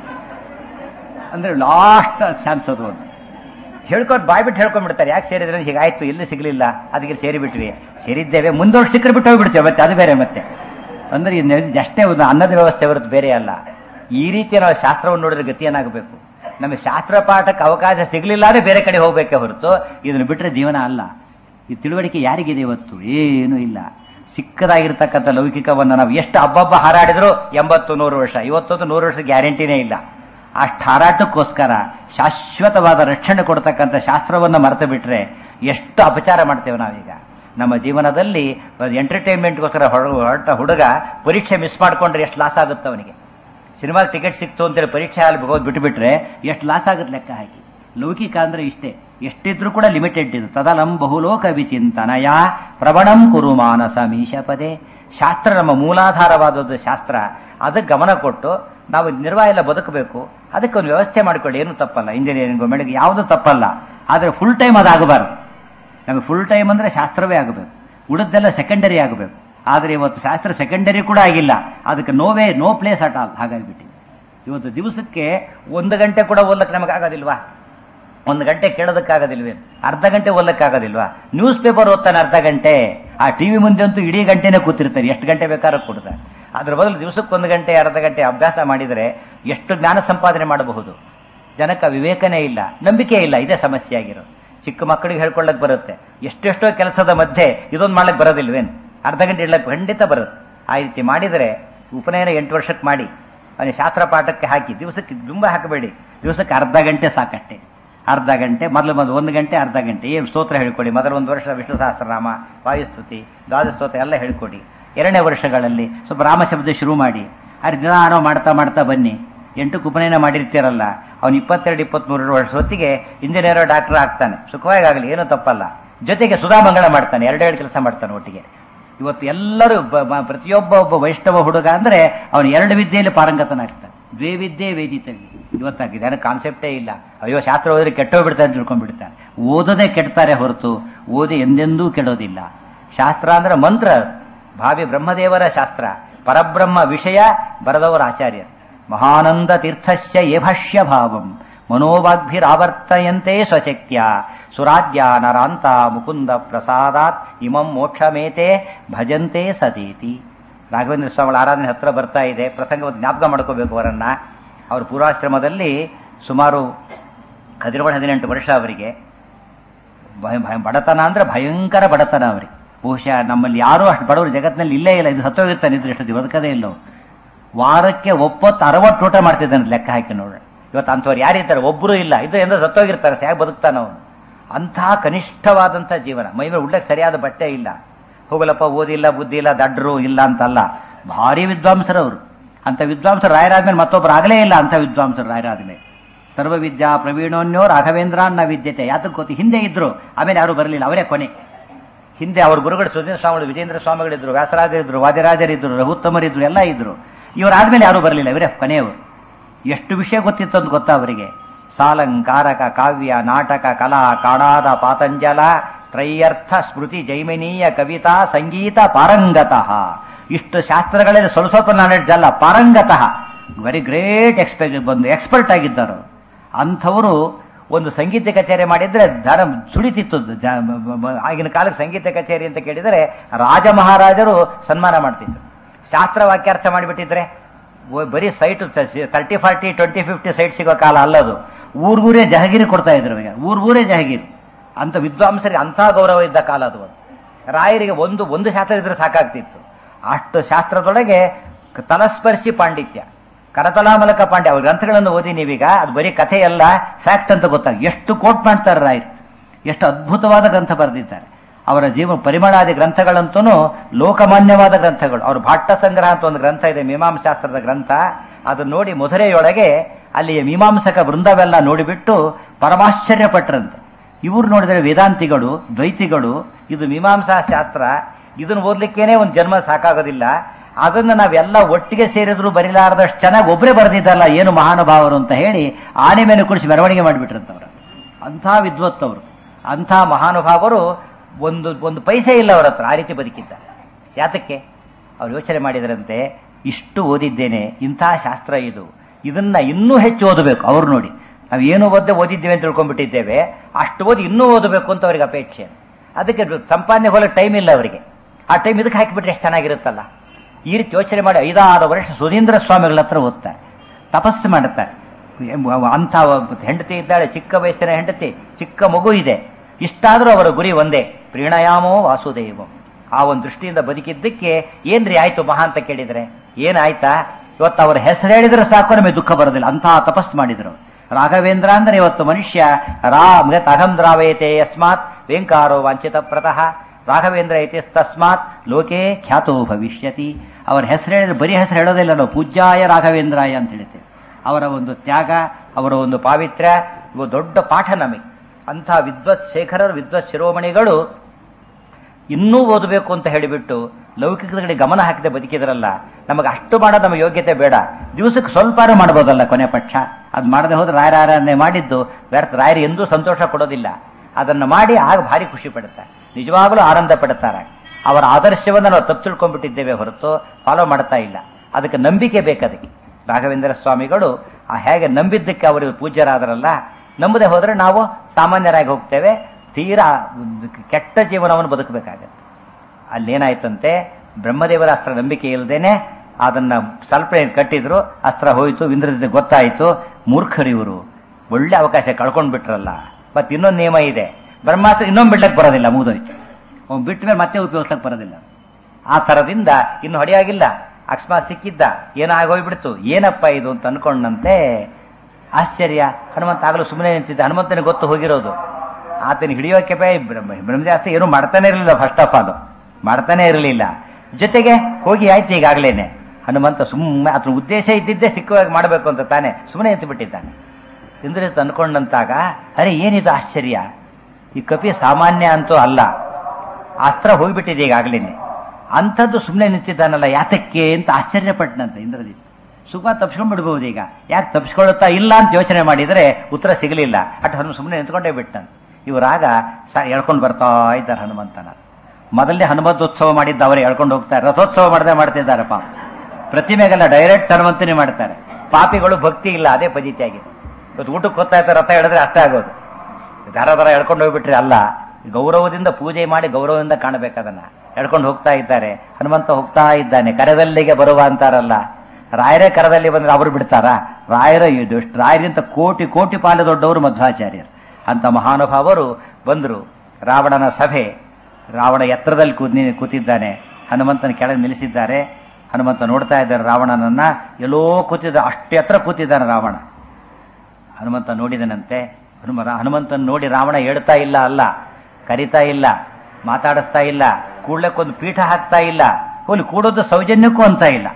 ಅಂದರೆ ಲಾಸ್ಟ್ ಚಾನ್ಸ್ ಅದು ಒಂದು ಹೇಳ್ಕೊಂಡು ಬಾಯ್ ಬಿಟ್ಟು ಹೇಳ್ಕೊಂಡ್ಬಿಡ್ತಾರೆ ಯಾಕೆ ಸೇರಿದ್ರೆ ಹೀಗಾಯ್ತು ಎಲ್ಲಿ ಸಿಗಲಿಲ್ಲ ಅದಕ್ಕೆ ಸೇರಿಬಿಟ್ವಿ ಸೇರಿದ್ದೇವೆ ಮುಂದೋಡ್ ಸಿಕ್ಕರೆ ಬಿಟ್ಟು ಹೋಗ್ಬಿಡ್ತೇವೆ ಮತ್ತೆ ಅದು ಬೇರೆ ಮತ್ತೆ ಅಂದ್ರೆ ಇದು ಅಷ್ಟೇ ಒಂದು ಅನ್ನದ ವ್ಯವಸ್ಥೆ ಹೊರತು ಬೇರೆ ಅಲ್ಲ ಈ ರೀತಿ ನಾವು ಶಾಸ್ತ್ರವನ್ನು ನೋಡಿದ್ರೆ ಗತಿ ಏನಾಗಬೇಕು ನಮಗೆ ಶಾಸ್ತ್ರ ಪಾಠಕ್ಕೆ ಅವಕಾಶ ಸಿಗಲಿಲ್ಲ ಅಂದ್ರೆ ಬೇರೆ ಕಡೆ ಹೋಗ್ಬೇಕೇ ಹೊರತು ಇದನ್ನು ಬಿಟ್ಟರೆ ಜೀವನ ಅಲ್ಲ ಈ ತಿಳುವಳಿಕೆ ಯಾರಿಗಿದೆ ಇವತ್ತು ಏನೂ ಇಲ್ಲ ಸಿಕ್ಕದಾಗಿರ್ತಕ್ಕಂಥ ಲೌಕಿಕವನ್ನು ನಾವು ಎಷ್ಟು ಹಬ್ಬಬ್ಬ ಹಾರಾಡಿದ್ರು ಎಂಬತ್ತು ನೂರು ವರ್ಷ ಇವತ್ತೊಂದು ನೂರು ವರ್ಷ ಗ್ಯಾರಂಟಿನೇ ಇಲ್ಲ ಅಷ್ಟು ಹಾರಾಟಕ್ಕೋಸ್ಕರ ಶಾಶ್ವತವಾದ ರಕ್ಷಣೆ ಕೊಡ್ತಕ್ಕಂಥ ಶಾಸ್ತ್ರವನ್ನು ಮರೆತು ಬಿಟ್ರೆ ಎಷ್ಟು ಅಪಚಾರ ಮಾಡ್ತೇವೆ ನಾವೀಗ ನಮ್ಮ ಜೀವನದಲ್ಲಿ ಎಂಟರ್ಟೈನ್ಮೆಂಟ್ಗೋಸ್ಕರ ಹೊರಟ ಹುಡುಗ ಪರೀಕ್ಷೆ ಮಿಸ್ ಮಾಡ್ಕೊಂಡ್ರೆ ಎಷ್ಟು ಲಾಸ್ ಆಗುತ್ತೆ ಅವನಿಗೆ ಸಿನಿಮಾಗೆ ಟಿಕೆಟ್ ಸಿಕ್ತು ಅಂತೇಳಿ ಪರೀಕ್ಷೆ ಹಾಲ್ ಹೋಗಿ ಬಿಟ್ಟುಬಿಟ್ರೆ ಎಷ್ಟು ಲಾಸ್ ಆಗುತ್ತೆ ಲೆಕ್ಕ ಹಾಕಿ ಲೌಕಿಕ ಅಂದ್ರೆ ಇಷ್ಟೇ ಎಷ್ಟಿದ್ರೂ ಕೂಡ ಲಿಮಿಟೆಡ್ ಇದು ತದಲಂ ಬಹುಲೋಕ ವಿಚಿಂತನಯ ಪ್ರವಣಂ ಕುರು ಮಾನಸ ಮೀಶ ಪದೇ ಶಾಸ್ತ್ರ ನಮ್ಮ ಮೂಲಾಧಾರವಾದದ್ದು ಶಾಸ್ತ್ರ ಅದಕ್ಕೆ ಗಮನ ಕೊಟ್ಟು ನಾವು ನಿರ್ವಾಹ ಎಲ್ಲ ಬದುಕಬೇಕು ಅದಕ್ಕೆ ಒಂದು ವ್ಯವಸ್ಥೆ ಮಾಡಿಕೊಳ್ಳಿ ಏನು ತಪ್ಪಲ್ಲ ಇಂಜಿನಿಯರಿಂಗ್ ಮೆಡಿಗೆ ಯಾವುದು ತಪ್ಪಲ್ಲ ಆದರೆ ಫುಲ್ ಟೈಮ್ ಅದಾಗಬಾರ್ದು ನಮಗೆ ಫುಲ್ ಟೈಮ್ ಅಂದರೆ ಶಾಸ್ತ್ರವೇ ಆಗಬೇಕು ಉಳಿದೆಲ್ಲ ಸೆಕೆಂಡರಿ ಆಗಬೇಕು ಆದರೆ ಇವತ್ತು ಶಾಸ್ತ್ರ ಸೆಕೆಂಡರಿ ಕೂಡ ಆಗಿಲ್ಲ ಅದಕ್ಕೆ no way no place at all ಹಾಗಾಗಿಬಿಟ್ಟು ಇವತ್ತು ದಿವಸಕ್ಕೆ ಒಂದು ಗಂಟೆ ಕೂಡ ಓದಕ್ಕೆ ನಮಗೆ ಆಗೋದಿಲ್ವಾ ಒಂದು ಗಂಟೆ ಕೇಳೋದಕ್ಕಾಗೋದಿಲ್ವೇ ಅರ್ಧ ಗಂಟೆ ಓದಕ್ಕಾಗೋದಿಲ್ವಾ ನ್ಯೂಸ್ ಪೇಪರ್ ಓದ್ತಾನೆ ಅರ್ಧ ಗಂಟೆ ಆ ಟಿ ವಿ ಮುಂದೆ ಅಂತೂ ಇಡೀ ಗಂಟೆನೇ ಕೂತಿರ್ತಾರೆ ಎಷ್ಟು ಗಂಟೆ ಬೇಕಾದ್ರೂ ಕೊಡ್ತಾರೆ ಅದ್ರ ಬದಲು ದಿವಸಕ್ಕೆ ಒಂದು ಗಂಟೆ ಅರ್ಧ ಗಂಟೆ ಅಭ್ಯಾಸ ಮಾಡಿದರೆ ಎಷ್ಟು ಜ್ಞಾನ ಸಂಪಾದನೆ ಮಾಡಬಹುದು ಜನಕ್ಕೆ ವಿವೇಕನೇ ಇಲ್ಲ ನಂಬಿಕೆ ಇಲ್ಲ ಇದೇ ಸಮಸ್ಯೆ ಆಗಿರೋದು ಚಿಕ್ಕ ಮಕ್ಕಳಿಗೆ ಹೇಳ್ಕೊಳ್ಳಕ್ ಬರುತ್ತೆ ಎಷ್ಟೆಷ್ಟೋ ಕೆಲಸದ ಮಧ್ಯೆ ಇದೊಂದು ಮಾಡ್ಲಿಕ್ಕೆ ಬರೋದಿಲ್ವೇನು ಅರ್ಧ ಗಂಟೆ ಇಡ್ಲಕ್ಕೆ ಖಂಡಿತ ಬರುತ್ತೆ ಆ ರೀತಿ ಮಾಡಿದರೆ ಉಪನಯನ ಎಂಟು ವರ್ಷಕ್ಕೆ ಮಾಡಿ ಅವನಿಗೆ ಶಾಸ್ತ್ರ ಪಾಠಕ್ಕೆ ಹಾಕಿ ದಿವಸಕ್ಕೆ ತುಂಬ ಹಾಕಬೇಡಿ ದಿವಸಕ್ಕೆ ಅರ್ಧ ಗಂಟೆ ಸಾಕಷ್ಟೇ ಅರ್ಧ ಗಂಟೆ ಮೊದಲು ಮೊದಲು ಒಂದು ಗಂಟೆ ಅರ್ಧ ಗಂಟೆ ಏನು ಸ್ತೋತ್ರ ಹೇಳ್ಕೊಡಿ ಮೊದಲು ಒಂದು ವರ್ಷ ವಿಷ್ಣು ಸಹಸ್ರನಾಮ ವಾಯುಸ್ತುತಿ ದ್ವಾದಶ ಸ್ತೋತ್ರ ಎಲ್ಲ ಹೇಳ್ಕೊಡಿ ಎರಡನೇ ವರ್ಷಗಳಲ್ಲಿ ಸ್ವಲ್ಪ ರಾಮಶಬ್ದ ಶುರು ಮಾಡಿ ಅದು ನಿಧಾನ ಮಾಡ್ತಾ ಮಾಡ್ತಾ ಬನ್ನಿ ಎಂಟು ಉಪನಯನ ಮಾಡಿರ್ತೀರಲ್ಲ ಅವ್ನು ಇಪ್ಪತ್ತೆರಡು ಇಪ್ಪತ್ತ್ಮೂರು ವರ್ಷ ಹೊತ್ತಿಗೆ ಇಂಜಿನಿಯರ್ ಡಾಕ್ಟರ್ ಆಗ್ತಾನೆ ಸುಖವಾಗಿ ಆಗಲಿ ಏನೂ ತಪ್ಪಲ್ಲ ಜೊತೆಗೆ ಸುಧಾಮಂಗಳ ಮಾಡ್ತಾನೆ ಎರಡೆರಡು ಕೆಲಸ ಮಾಡ್ತಾನೆ ಒಟ್ಟಿಗೆ ಇವತ್ತು ಎಲ್ಲರೂ ಬ- ಬ- ಪ್ರತಿಯೊಬ್ಬ ಒಬ್ಬ ವೈಷ್ಣವ ಹುಡುಗ ಅಂದರೆ ಅವನು ಎರಡು ವಿದ್ಯೆಯಲ್ಲಿ ಪಾರಂಗತನಾಗ್ತಾನೆ ದ್ವೇ ವಿದ್ಯೆ ವೇದಿತವಿ ಇವತ್ತಾಗಿದೆ ಅದಕ್ಕೆ ಕಾನ್ಸೆಪ್ಟೇ ಇಲ್ಲ ಅಯ್ಯೋ ಶಾಸ್ತ್ರ ಓದಿದ್ರೆ ಕೆಟ್ಟೋಗ್ಬಿಡ್ತಾರೆ ಅಂತ ತಿಳ್ಕೊಂಡ್ಬಿಡ್ತಾರೆ ಓದದೆ ಕೆಡ್ತಾರೆ ಹೊರತು ಓದಿ ಎಂದೆಂದೂ ಕೆಡೋದಿಲ್ಲ ಶಾಸ್ತ್ರ ಅಂದ್ರೆ ಮಂತ್ರ ಭಾವಿ ಬ್ರಹ್ಮದೇವರ ಶಾಸ್ತ್ರ ಪರಬ್ರಹ್ಮ ವಿಷಯ ಬರೆದವರ ಆಚಾರ್ಯ ಮಹಾನಂದ ತೀರ್ಥಸ್ಯ ಏಭಷ್ಯ ಭಾವಂ ಮನೋವಾಗ್ಭಿರಾವರ್ತಯಂತೆ ಸ್ವಶಕ್ತ್ಯ ಸುರಾಜ್ಯ ನರಾಂತ ಮುಕುಂದ ಪ್ರಸಾದಾತ್ ಇಮಂ ಮೋಕ್ಷಮೇತೆ ಭಜಂತೆ ಸತೀತಿ ರಾಘವೇಂದ್ರ ಸ್ವಾಮಿಗಳ ಆರಾಧನೆ ಹತ್ರ ಬರ್ತಾ ಇದೆ ಪ್ರಸಂಗವನ್ನು ಜ್ಞಾಪಕ ಮಾಡ್ಕೋಬೇಕು ಅವರನ್ನ ಅವ್ರ ಪೂರ್ವಾಶ್ರಮದಲ್ಲಿ ಸುಮಾರು ಹದಿನೇಳು ಹದಿನೆಂಟು ವರ್ಷ ಅವರಿಗೆ ಭಯ ಭಯ ಬಡತನ ಅಂದ್ರೆ ಭಯಂಕರ ಬಡತನ ಅವರಿಗೆ ಬಹುಶಃ ನಮ್ಮಲ್ಲಿ ಯಾರೂ ಅಷ್ಟು ಬಡವರು ಜಗತ್ತಿನಲ್ಲಿ ಇಲ್ಲೇ ಇಲ್ಲ ಇದು ಸತ್ತೋಗಿರ್ತಾನೆ ಇದ್ರೆ ಎಷ್ಟು ಬದುಕದೇ ಇಲ್ಲ ಅವ್ರು. ವಾರಕ್ಕೆ ಒಪ್ಪತ್ತು ಅರವತ್ತು ಊಟ ಮಾಡ್ತಿದ್ದಾನೆ ಲೆಕ್ಕ ಹಾಕಿ ನೋಡ್ರಿ ಇವತ್ತು ಅಂಥವ್ರು ಯಾರಿರ್ತಾರೆ ಒಬ್ಬರು ಇಲ್ಲ ಇದು ಎಂದ್ರೆ ಸತ್ತೋಗಿರ್ತಾರೆ ಹೇಗೆ ಬದುಕ್ತಾನ ಅವನು ಅಂತಹ ಕನಿಷ್ಠವಾದಂಥ ಜೀವನ ಮೈ ಮೇಲೆ ಉಡ್ಲಕ್ಕೆ ಸರಿಯಾದ ಬಟ್ಟೆ ಇಲ್ಲ ಹೋಗಲಪ್ಪ ಓದಿಲ್ಲ ಬುದ್ಧಿ ಇಲ್ಲ ದಡ್ರು ಇಲ್ಲ ಅಂತಲ್ಲ ಭಾರಿ ವಿದ್ವಾಂಸರವರು ಅಂತ ವಿದ್ವಾಂಸರು ರಾಯರಾದ್ಮೇಲೆ ಮತ್ತೊಬ್ಬರು ಆಗಲೇ ಇಲ್ಲ ಅಂತ ವಿದ್ವಾಂಸರು ರಾಯರಾದ್ಮೇಲೆ ಸರ್ವವಿದ್ಯಾ ಪ್ರವೀಣೋನ್ಯೋ ರಾಘವೇಂದ್ರ ನ ವಿದ್ಯತೆ ಯಾತಕ್ಕೆ ಗೊತ್ತಿ ಹಿಂದೆ ಇದ್ರು ಆಮೇಲೆ ಯಾರು ಬರಲಿಲ್ಲ ಅವರೇ ಕೊನೆ ಹಿಂದೆ ಅವ್ರ ಗುರುಗಳು ಸುಧೀಂದ್ರ ಸ್ವಾಮಿಗಳು ವಿಜೇಂದ್ರ ಸ್ವಾಮಿಗಳಿದ್ರು ವ್ಯಾಸರಾಜರಿದ್ರು ವಾದಿರಾಜರಿದ್ರು ರಘುತ್ತಮರಿದ್ರು ಎಲ್ಲ ಇದ್ರು ಇವರಾದ್ಮೇಲೆ ಯಾರು ಬರಲಿಲ್ಲ ಇವರೇ ಕೊನೆಯವರು ಎಷ್ಟು ವಿಷಯ ಗೊತ್ತಿತ್ತು ಅಂತ ಗೊತ್ತಾ ಅವರಿಗೆ ಸಾಲಂಕಾರಕ ಕಾವ್ಯ ನಾಟಕ ಕಲಾ ಕಾಣಾದ ಪಾತಂಜಲ ತ್ರಯ್ಯರ್ಥ ಸ್ಮೃತಿ ಜೈಮಿನೀಯ ಕವಿತಾ ಸಂಗೀತ ಪಾರಂಗತಃ ಇಷ್ಟು ಶಾಸ್ತ್ರಗಳಲ್ಲಿ ಸ್ವಲ್ಪ ಸ್ವಲ್ಪ ನಾಲೆಡ್ಜ್ ಅಲ್ಲ ಪಾರಂಗತಃ ವೆರಿ ಗ್ರೇಟ್ ಎಕ್ಸ್ಪೆಕ್ಟ್ ಬಂದು ಎಕ್ಸ್ಪರ್ಟ್ ಆಗಿದ್ದರು ಅಂಥವರು ಒಂದು ಸಂಗೀತ ಕಚೇರಿ ಮಾಡಿದ್ರೆ ಧರ ಸುಳಿತಿತ್ತು ಜ- ಬ- ಬ- ಆಗಿನ ಕಾಲಕ್ಕೆ ಸಂಗೀತ ಕಚೇರಿ ಅಂತ ಕೇಳಿದರೆ ರಾಜ ಮಹಾರಾಜರು ಸನ್ಮಾನ ಮಾಡ್ತಿದ್ರು ಶಾಸ್ತ್ರ ವಾಕ್ಯಾರ್ಥ ಮಾಡಿಬಿಟ್ಟಿದ್ರೆ ಒ- ಬರೀ site thirty forty twenty fifty site ಸಿಗೋ ಕಾಲ ಅಲ್ಲದು ಊರ್ಗೂರೇ ಜಹಗೀರಿ ಕೊಡ್ತಾ ಇದ್ರು ಈಗ ಊರ್ಗೂರೇ ಜಹಗೀರಿ ಅಂತ ವಿದ್ವಾಂಸರಿಗೆ ಅಂಥ ಗೌರವ ಇದ್ದ ಕಾಲ ಅದು ಒಂದು. ರಾಯರಿಗೆ ಒಂದು ಒಂದು ಶಾಸ್ತ್ರ ಇದ್ರೆ ಸಾಕಾಗ್ತಿತ್ತು ಅಷ್ಟು ಶಾಸ್ತ್ರದೊಳಗೆ ಕ- ತಲಸ್ಪರ್ಶಿ ಪಾಂಡಿತ್ಯ ಕರತಲಾಮಲಕ ಪಾಂಡ್ಯ ಅವ್ರ ಗ್ರಂಥಗಳನ್ನು ಓದಿ ನೀವೀಗ ಅದು ಬರೀ ಕಥೆ ಅಲ್ಲ ಫ್ಯಾಕ್ಟ್ ಅಂತ ಗೊತ್ತಾಗ ಎಷ್ಟು ಕೋಟ್ ಮಾಡ್ತಾರೆ ರಾಯರು ಎಷ್ಟು ಅದ್ಭುತವಾದ ಗ್ರಂಥ ಬರೆದಿದ್ದಾರೆ ಅವರ ಜೀವ ಪರಿಮಳಾದಿ ಗ್ರಂಥಗಳಂತೂ ಲೋಕಮಾನ್ಯವಾದ ಗ್ರಂಥಗಳು ಅವ್ರ ಭಾಟ್ಟ ಸಂಗ್ರಹ ಅಂತ ಒಂದು ಗ್ರಂಥ ಇದೆ ಮೀಮಾಂಸಾಸ್ತ್ರದ ಗ್ರಂಥ ಅದು ನೋಡಿ ಮಧುರೆಯೊಳಗೆ ಅಲ್ಲಿಯ ಮೀಮಾಂಸಕ ವೃಂದವೆಲ್ಲ ನೋಡಿಬಿಟ್ಟು ಪರಮಾಶ್ಚರ್ಯಪಟ್ಟರಂತೆ ಇವ್ರು ನೋಡಿದರೆ ವೇದಾಂತಿಗಳು ದ್ವೈತಿಗಳು ಇದು ಮೀಮಾಂಸಾ ಶಾಸ್ತ್ರ ಇದನ್ನು ಓದ್ಲಿಕ್ಕೇನೆ ಒಂದು ಜನ್ಮ ಸಾಕಾಗೋದಿಲ್ಲ ಅದನ್ನು ನಾವೆಲ್ಲ ಒಟ್ಟಿಗೆ ಸೇರಿದ್ರು ಬರಿಲಾರದಷ್ಟು ಚೆನ್ನಾಗಿ ಒಬ್ಬರೇ ಬರೆದಿದ್ದಲ್ಲ ಏನು ಮಹಾನುಭಾವರು ಅಂತ ಹೇಳಿ ಆನೆ ಮೇಲೆ ಕುಡಿಸಿ ಮೆರವಣಿಗೆ ಮಾಡಿಬಿಟ್ರಂತವ್ರು ಅಂಥ ವಿದ್ವತ್ತವರು ಅಂಥ ಮಹಾನುಭಾವರು ಒಂದು ಒಂದು ಪೈಸೆ ಇಲ್ಲ ಅವರ ಹತ್ರ ಆ ರೀತಿ ಬದುಕಿದ್ದಾರೆ ಯಾತಕ್ಕೆ ಅವ್ರು ಯೋಚನೆ ಮಾಡಿದ್ರಂತೆ ಇಷ್ಟು ಓದಿದ್ದೇನೆ ಇಂಥ ಶಾಸ್ತ್ರ ಇದು ಇದನ್ನ ಇನ್ನೂ ಹೆಚ್ಚು ಓದಬೇಕು ಅವ್ರು ನೋಡಿ ನಾವು ಏನು ಓದ್ದೆ ಓದಿದ್ದೇವೆ ಅಂತ ತಿಳ್ಕೊಂಡ್ಬಿಟ್ಟಿದ್ದೇವೆ ಅಷ್ಟು ಓದಿ ಇನ್ನೂ ಓದಬೇಕು ಅಂತ ಅವ್ರಿಗೆ ಅಪೇಕ್ಷೆ ಅದಕ್ಕೆ ಸಂಪಾದನೆ ಹೋಗಕ್ಕೆ ಟೈಮ್ ಇಲ್ಲ ಅವರಿಗೆ ಆ ಟೈಮ್ ಇದಕ್ಕೆ ಹಾಕಿಬಿಟ್ರೆ ಎಷ್ಟು ಚೆನ್ನಾಗಿರುತ್ತಲ್ಲ ಈ ರೀತಿ ಯೋಚನೆ ಮಾಡಿ ಐದಾರು ವರ್ಷ ಸುಧೀಂದ್ರ ಸ್ವಾಮಿಗಳ ಹತ್ರ ಓದ್ತಾರೆ ತಪಸ್ಸು ಮಾಡುತ್ತಾರೆ ಅಂಥ ಒಬ್ಬ ಹೆಂಡತಿ ಇದ್ದಾಳೆ ಚಿಕ್ಕ ವಯಸ್ಸಿನ ಹೆಂಡತಿ ಚಿಕ್ಕ ಮಗು ಇದೆ ಇಷ್ಟಾದರೂ ಅವರ ಗುರಿ ಒಂದೇ ಪ್ರೀಣಯಾಮೋ ವಾಸುದೇವಂ ಆ ಒಂದು ದೃಷ್ಟಿಯಿಂದ ಬದುಕಿದ್ದಕ್ಕೆ ಏನ್ರಿ ಆಯ್ತು ಮಹಾ ಅಂತ ಕೇಳಿದ್ರೆ ಏನಾಯ್ತಾ ಇವತ್ತು ಅವರ ಹೆಸರು ಹೇಳಿದ್ರೆ ಸಾಕು ನಮಗೆ ದುಃಖ ಬರೋದಿಲ್ಲ ಅಂತಹ ತಪಸ್ ಮಾಡಿದ್ರು ರಾಘವೇಂದ್ರ ಅಂದ್ರೆ ಇವತ್ತು ಮನುಷ್ಯ ರಾಮ್ ಅಹಂ ದ್ರಾವಯತೆ ಯಸ್ಮಾತ್ ವೇಂಕಾರೋ ವಾಂಛಿತ ಪ್ರತಃ ರಾಘವೇಂದ್ರ ಐತಿ ತಸ್ಮಾತ್ ಲೋಕೆ ಖ್ಯಾತೋ ಭವಿಷ್ಯತಿ ಅವರ ಹೆಸರು ಹೇಳಿದ್ರೆ ಬರೀ ಹೆಸರು ಹೇಳೋದಿಲ್ಲ ನಾವು ಪೂಜ್ಯಾಯ ರಾಘವೇಂದ್ರಾಯ ಅಂತ ಹೇಳ್ತೇವೆ ಅವರ ಒಂದು ತ್ಯಾಗ ಅವರ ಒಂದು ಪಾವಿತ್ರ್ಯ ಇವು ದೊಡ್ಡ ಪಾಠ ನಮಗೆ ಅಂಥ ವಿದ್ವತ್ ಶೇಖರರು ವಿದ್ವತ್ ಶಿರೋಮಣಿಗಳು ಇನ್ನೂ ಓದಬೇಕು ಅಂತ ಹೇಳಿಬಿಟ್ಟು ಲೌಕಿಕದ ಕಡೆ ಗಮನ ಹಾಕದೆ ಬದುಕಿದ್ರಲ್ಲ ನಮಗೆ ಅಷ್ಟು ಮಾಡೋದು ನಮ್ಮ ಯೋಗ್ಯತೆ ಬೇಡ ದಿವಸಕ್ಕೆ ಸ್ವಲ್ಪಾರು ಮಾಡ್ಬೋದಲ್ಲ ಕೊನೆ ಪಕ್ಷ ಅದು ಮಾಡದೆ ಹೋದ್ರೆ ರಾಯರ ಆರಾಧನೆ ಮಾಡಿದ್ದು ವ್ಯರ್ಥ ರಾಯರು ಎಂದೂ ಸಂತೋಷ ಕೊಡೋದಿಲ್ಲ ಅದನ್ನು ಮಾಡಿ ಆಗ ಭಾರಿ ಖುಷಿ ಪಡುತ್ತಾರೆ ನಿಜವಾಗಲೂ ಆನಂದ ಪಡುತ್ತಾರೆ ಅವರ ಆದರ್ಶವನ್ನು ನಾವು ತಪ್ಪು ತಿಳ್ಕೊಂಡ್ಬಿಟ್ಟಿದ್ದೇವೆ ಹೊರತು ಫಾಲೋ ಮಾಡ್ತಾ ಇಲ್ಲ ಅದಕ್ಕೆ ನಂಬಿಕೆ ಬೇಕದಕ್ಕೆ ರಾಘವೇಂದ್ರ ಸ್ವಾಮಿಗಳು ಆ ಹೇಗೆ ನಂಬಿದ್ದಕ್ಕೆ ಅವರು ಪೂಜ್ಯರಾದರಲ್ಲ ನಂಬದೆ ಹೋದರೆ ನಾವು ಸಾಮಾನ್ಯರಾಗಿ ಹೋಗ್ತೇವೆ ತೀರಾ ಒಂದು ಕೆಟ್ಟ ಜೀವನವನ್ನು ಬದುಕಬೇಕಾಗತ್ತೆ ಅಲ್ಲೇನಾಯ್ತಂತೆ ಬ್ರಹ್ಮದೇವರ ಅಸ್ತ್ರ ನಂಬಿಕೆ ಇಲ್ಲದೇನೆ ಅದನ್ನ ಸ್ವಲ್ಪ ಏನ್ ಕಟ್ಟಿದ್ರು ಅಸ್ತ್ರ ಹೋಯ್ತು ಇಂದ್ರದಿಂದ ಗೊತ್ತಾಯ್ತು ಮೂರ್ಖರು ಇವರು ಒಳ್ಳೆ ಅವಕಾಶ ಕಳ್ಕೊಂಡ್ ಬಿಟ್ರಲ್ಲ ಮತ್ತೆ ಇನ್ನೊಂದು ನಿಯಮ ಇದೆ ಬ್ರಹ್ಮಾಸ್ತ್ರ ಇನ್ನೊಂದು ಬಿಡ್ಲಕ್ಕೆ ಬರೋದಿಲ್ಲ ಮುಗಿದೋಯ್ತು ಅವ್ನು ಬಿಟ್ಟ ಮೇಲೆ ಮತ್ತೆ ಉಪಯೋಗಿಸ್ಲಕ್ಕೆ ಬರೋದಿಲ್ಲ ಆ ಥರದಿಂದ ಇನ್ನು ಹೊಡೆಯಾಗಿಲ್ಲ ಅಕಸ್ಮಾತ್ ಸಿಕ್ಕಿದ್ದ ಏನಾಗೋಗ್ಬಿಡ್ತು ಏನಪ್ಪ ಇದು ಅಂತ ಅನ್ಕೊಂಡಂತೆ ಆಶ್ಚರ್ಯ ಹನುಮಂತ ಆಗಲೂ ಸುಮ್ಮನೆ ನಿಂತಿದ್ದ ಹನುಮಂತನಿಗೆ ಗೊತ್ತು ಹೋಗಿರೋದು ಆತನ ಹಿಡಿಯೋಕೆ ಬೇ ಬ್ರಹ್ಮ ಬ್ರಹ್ಮಜಾಸ್ತಿ ಏನು ಮಾಡ್ತಾನೆ ಇರಲಿಲ್ಲ ಫಸ್ಟ್ ಆಫ್ ಆಲ್ ಮಾಡ್ತಾನೆ ಇರಲಿಲ್ಲ ಜೊತೆಗೆ ಹೋಗಿ ಆಯ್ತು ಈಗಾಗಲೇನೆ ಹನುಮಂತ ಸುಮ್ಮನೆ ಆತನ ಉದ್ದೇಶ ಇದ್ದಿದ್ದೇ ಸಿಕ್ಕುವಾಗಿ ಮಾಡಬೇಕು ಅಂತ ತಾನೆ ಸುಮ್ಮನೆ ಎದ್ದು ಬಿಟ್ಟಿದ್ದಾನೆ ಇಂದ್ರಿಯ ಅನ್ಕೊಂಡಂತಾಗ ಅರೆ ಏನಿದು ಆಶ್ಚರ್ಯ ಈ ಕಪಿ ಸಾಮಾನ್ಯ ಅಂತೂ ಅಲ್ಲ ಅಸ್ತ್ರ ಹೋಗ್ಬಿಟ್ಟಿದೆ ಈಗಾಗಲೇನೆ ಅಂಥದ್ದು ಸುಮ್ಮನೆ ನಿಂತಿದ್ದಾನಲ್ಲ ಯಾತಕ್ಕೆ ಅಂತ ಆಶ್ಚರ್ಯಪಟ್ಟನಂತೆ ಇಂದ್ರಜಿತ್ ಸುಖ ತಪ್ಸ್ಕೊಂಡ್ಬಿಡ್ಬೋದು ಈಗ ಯಾಕೆ ತಪ್ಪಿಸ್ಕೊಳ್ಳುತ್ತಾ ಇಲ್ಲ ಅಂತ ಯೋಚನೆ ಮಾಡಿದರೆ ಉತ್ತರ ಸಿಗಲಿಲ್ಲ ಅಟ್ ಹನುಮ ಸುಮ್ಮನೆ ನಿಂತ್ಕೊಂಡೇ ಬಿಟ್ಟನು ಇವರಾಗ ಸ ಎಳ್ಕೊಂಡು ಬರ್ತಾ ಇದ್ದಾರೆ ಹನುಮಂತನ ಮೊದಲನೇ ಹನುಮಂತೋತ್ಸವ ಮಾಡಿದ್ದ ಅವರೇ ಎಳ್ಕೊಂಡು ಹೋಗ್ತಾರೆ ರಥೋತ್ಸವ ಮಾಡದೆ ಮಾಡ್ತಿದ್ದಾರೆ ಪಾಪ ಪ್ರತಿಮೆಗೆಲ್ಲ ಡೈರೆಕ್ಟ್ ಹನುಮಂತನೇ ಮಾಡ್ತಾರೆ ಪಾಪಿಗಳು ಭಕ್ತಿ ಇಲ್ಲ ಅದೇ ಪದ್ಧತಿ ಆಗಿದೆ ಇವತ್ತು ಊಟಕ್ಕೆ ಹೋಗ್ತಾ ಇರ್ತಾರೆ ರಥ ಹೇಳಿದ್ರೆ ಅಷ್ಟೇ ಆಗೋದು ದಾರ ದಾರ ಎಳ್ಕೊಂಡು ಹೋಗ್ಬಿಟ್ರೆ ಅಲ್ಲ ಗೌರವದಿಂದ ಪೂಜೆ ಮಾಡಿ ಗೌರವದಿಂದ ಕಾಣಬೇಕದನ್ನ ಎಳ್ಕೊಂಡು ಹೋಗ್ತಾ ಇದ್ದಾರೆ ಹನುಮಂತ ಹೋಗ್ತಾ ಇದ್ದಾನೆ ಕರದಲ್ಲಿಗೆ ಬರುವ ಅಂತಾರಲ್ಲ ರಾಯರೇ ಕರದಲ್ಲಿ ಬಂದ್ರೆ ಅವರು ಬಿಡ್ತಾರಾ ರಾಯರ ಇದು ಎಷ್ಟು ರಾಯರಿಂತ ಕೋಟಿ ಕೋಟಿ ಪಾಲು ದೊಡ್ಡವರು ಮಧ್ವಾಚಾರ್ಯರು ಅಂತ ಮಹಾನುಭಾವರು ಬಂದರು ರಾವಣನ ಸಭೆ ರಾವಣ ಎತ್ತರದಲ್ಲಿ ಕೂತ್ ಕೂತಿದ್ದಾನೆ ಹನುಮಂತನ ಕೆಳಗೆ ನಿಲ್ಲಿಸಿದ್ದಾರೆ ಹನುಮಂತ ನೋಡ್ತಾ ಇದ್ದಾರೆ ರಾವಣನನ್ನ ಎಲ್ಲೋ ಕೂತಿದ್ದ ಅಷ್ಟು ಎತ್ತರ ಕೂತಿದ್ದಾನೆ ರಾವಣ ಹನುಮಂತ ನೋಡಿದನಂತೆ ಹನುಮ ಹನುಮಂತನ ನೋಡಿ ರಾವಣ ಹೇಳ್ತಾ ಇಲ್ಲ ಅಲ್ಲ ಕರಿತಾ ಇಲ್ಲ ಮಾತಾಡಿಸ್ತಾ ಇಲ್ಲ ಕೂಡ್ಲಕ್ಕೊಂದು ಪೀಠ ಹಾಕ್ತಾ ಇಲ್ಲ ಹೋಲಿ ಕೂಡೋದು ಸೌಜನ್ಯಕ್ಕೂ ಅಂತ ಇಲ್ಲ